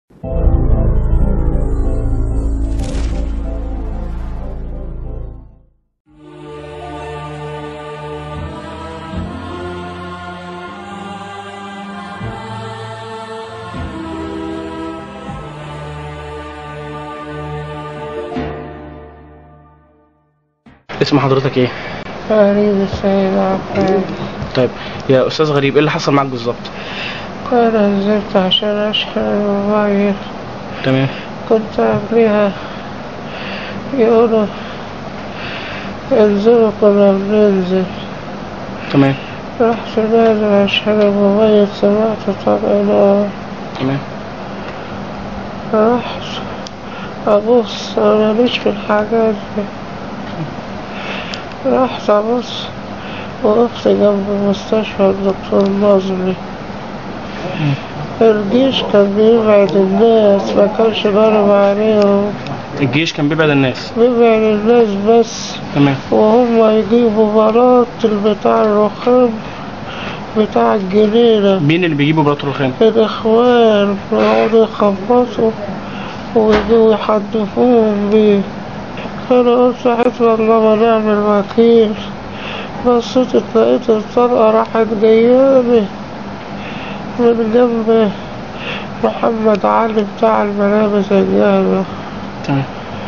اسم حضرتك ايه؟ فريد السيد عفان طيب يا استاذ غريب ايه اللي حصل معاك بالظبط؟ أنا نزلت عشان أشحن الموبايل تمام كنت قبلها يقولوا انزلوا كنا بننزل تمام رحت نازل عشان الموبايل سمعت طلق نار تمام رحت أبص أنا ماليش في الحاجات دي رحت أبص وقفت جنب مستشفى الدكتور نظري الجيش كان بيبعد الناس ما كانش ضارب عليهم الجيش كان بيبعد الناس بيبعد الناس بس تمام وهم يجيبوا بلاط بتاع الرخام بتاع الجنينة مين اللي بيجيبوا بلاط الرخام؟ الإخوان يقعدوا يخبطوا ويجوا يحدفوهم بيه أنا قلت حسب الله ونعم الوكيل بصيت لقيت الطلقة راحت جاياني من جنب محمد علي بتاع الملابس الجامع تمام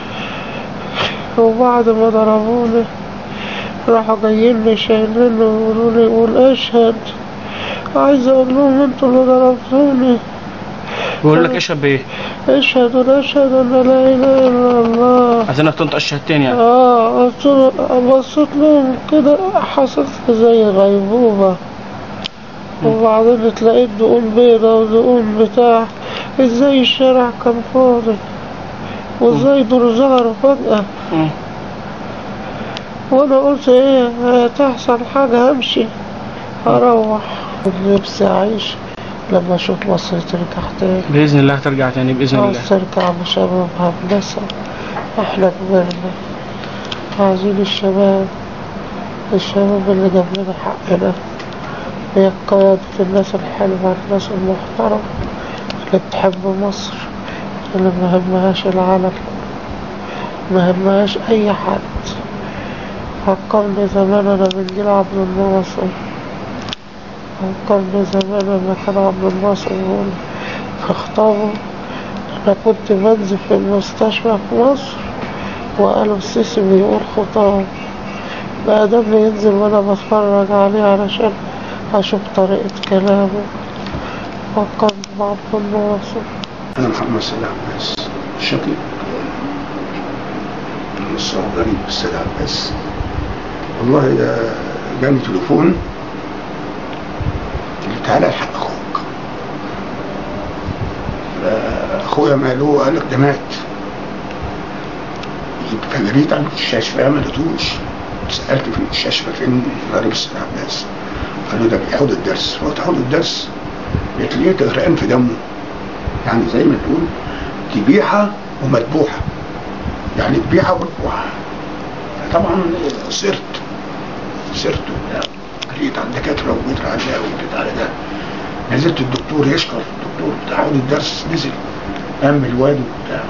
وبعد ما ضربوني راحوا جايين لي شايليني ويقولوا لي قول اشهد عايز اقول لهم انتوا اللي ضربتوني بيقول لك اشهد بايه؟ اشهد اشهد ان لا اله الا الله عايزينك تنطق الشهادتين يعني اه قلت له بصيت لهم كده حصلت زي غيبوبة وبعدين اتلاقيت دقون بيضة ودقون بتاع ازاي الشارع كان فاضي وازاي دول ظهروا فجأة مم. وانا قلت ايه هتحصل حاجة همشي هروح نفسي اعيش لما اشوف مصر ترجع تاني باذن الله هترجع تاني باذن الله مصر ترجع بشبابها بناسها احنا كبرنا عايزين الشباب الشباب اللي جاب لنا حقنا هي قيادة الناس الحلوة الناس المحترمة اللي بتحب مصر اللي ما همهاش العالم ما همهاش أي حد فكرني زمان أنا من جيل عبد الناصر فكرني زمان لما كان عبد الناصر يقول في خطابه أنا كنت بنزل في المستشفى في مصر وقالوا السيسي بيقول خطاب بقى ده بينزل وأنا بتفرج عليه علشان أشوف طريقة كلامه فكرني بعبد الناصر أنا محمد سيد عباس الشقيق من الصعب غريب السيد عباس والله ده جاني تليفون قال لي تعالى الحق أخوك فأخويا ماله قال لك ده مات فجريت على المستشفى ما لقيتوش سألت في المستشفى فين غريب السيد عباس قالوا ده بياخد الدرس رحت اخد الدرس لقيت غرقان في دمه يعني زي ما تقول ذبيحة ومذبوحة يعني ذبيحة ومذبوحة طبعا صرت صرت وبتاع. جريت على الدكاترة وجيت على ده وجيت على ده نزلت الدكتور يشكر الدكتور بتاع عود الدرس نزل قام الواد وبتاع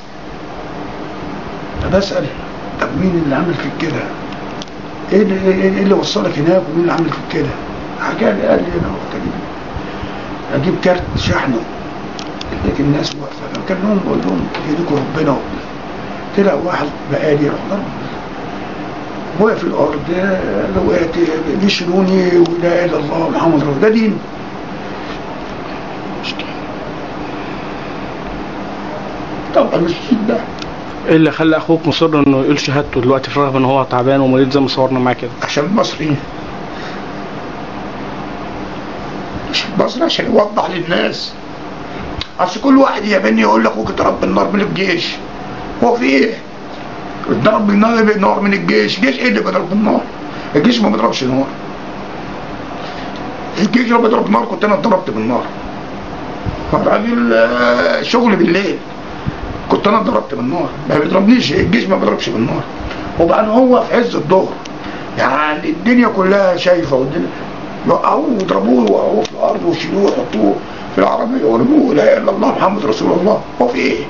فبسأل طب مين اللي عمل فيك كده؟ ايه اللي, إيه اللي وصلك هناك ومين اللي عمل فيك كده؟ حكى لي قال لي انا رحت اجيب اجيب كارت شحنه لقيت الناس واقفه فكان لهم بقول لهم يديكوا ربنا طلع واحد بقالي راح ضرب وقع في الارض لو وقعت بيشيلوني ولا اله الا الله محمد رسول الله. ده دين طبعا مش ده ايه اللي خلى اخوك مصر انه يقول شهادته دلوقتي في رغم ان هو تعبان ومريض زي ما صورنا معاه كده عشان المصري مش المصري عشان يوضح للناس اصل كل واحد ياباني يقول لك اخوك اتضرب بالنار من الجيش هو في ايه؟ اتضرب بالنار بالنار من الجيش الجيش ايه اللي بيضرب بالنار؟ الجيش ما بيضربش نار الجيش لو بيضرب نار كنت انا اتضربت بالنار فالراجل آه، شغل بالليل كنت انا اتضربت بالنار ما بيضربنيش الجيش ما بيضربش بالنار وبعدين هو في عز الظهر يعني الدنيا كلها شايفه والدنيا يوقعوه ويضربوه ويوقعوه في الارض ويشيلوه ويحطوه في بالعربية ورموه لا اله الا الله محمد رسول الله هو في ايه؟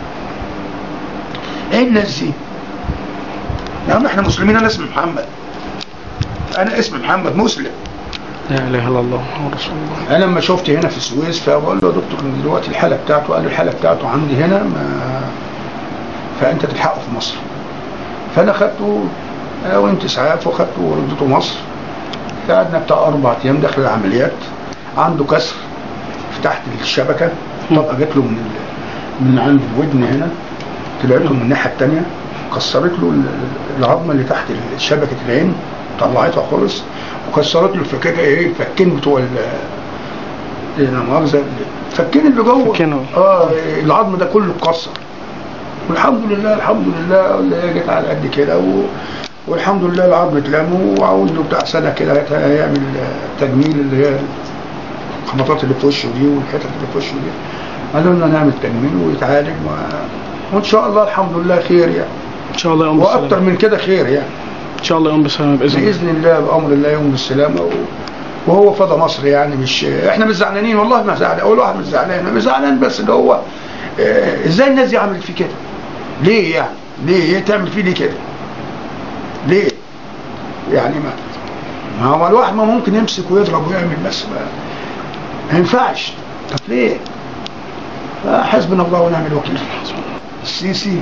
ايه الناس دي؟ يا عم احنا مسلمين انا اسمي محمد انا اسمي محمد مسلم لا اله الا الله محمد رسول الله انا لما شفت هنا في السويس فبقول له يا دكتور إن دلوقتي الحاله بتاعته قال لي الحاله بتاعته عندي هنا ما فانت تلحقه في مصر فانا خدته آه، وانت اسعاف وخدته وردته مصر قعدنا بتاع اربع ايام داخل العمليات عنده كسر في تحت الشبكه طبقه جت له من ال... من عند الودن هنا طلعت له من الناحيه الثانيه كسرت له ال- العظمه اللي تحت شبكه العين طلعتها خالص وكسرت له الفكاكه ايه الفكين بتوع ال لا مؤاخذه الفكين اللي جوه فكين أهو. اه العظم ده كله اتكسر والحمد لله الحمد لله اللي هي جت على قد كده و... والحمد لله العظم اتلم وعاوز له بتاع سنه كده هيعمل تجميل اللي هي الخبطات اللي في وشه دي والحتت اللي في وشه دي قالوا لنا نعمل تجميل ويتعالج و... وان شاء الله الحمد لله خير يعني ان شاء الله يقوم واكتر بالسلامه من كده خير يعني ان شاء الله يقوم بالسلامه باذن الله باذن الله بامر الله يوم بالسلامه و... وهو فضى مصر يعني مش احنا مش زعلانين والله ما زعلان اول واحد مش زعلان مش زعلان بس اللي هو اه ازاي الناس دي عملت فيه كده؟ ليه يعني؟ ليه هي تعمل فيه ليه كده؟ ليه؟ يعني ما ما هو الواحد ما ممكن يمسك ويضرب ويعمل بس ما, ما ينفعش طب ليه؟ حسبنا الله ونعم الوكيل السيسي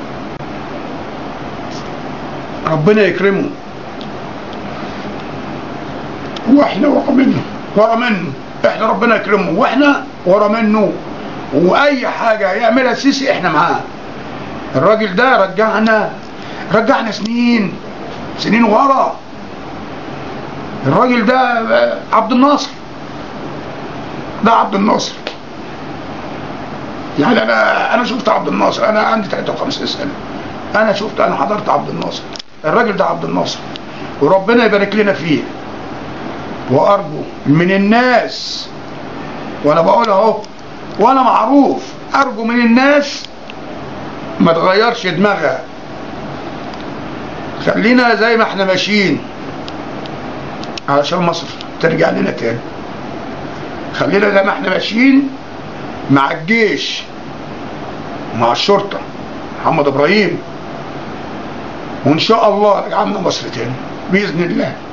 ربنا يكرمه واحنا ورا منه ورا منه احنا ربنا يكرمه واحنا ورا منه واي حاجه يعملها السيسي احنا معاه الراجل ده رجعنا رجعنا سنين سنين ورا الراجل ده آه، عبد الناصر ده عبد الناصر يعني انا انا شفت عبد الناصر انا عندي 53 سنه انا شفت انا حضرت عبد الناصر الراجل ده عبد الناصر وربنا يبارك لنا فيه وارجو من الناس وانا بقول اهو وانا معروف ارجو من الناس ما تغيرش دماغها خلينا زي ما احنا ماشيين علشان مصر ترجع لنا تاني خلينا زي ما احنا ماشيين مع الجيش مع الشرطة محمد ابراهيم وان شاء الله رجعنا مصر تاني باذن الله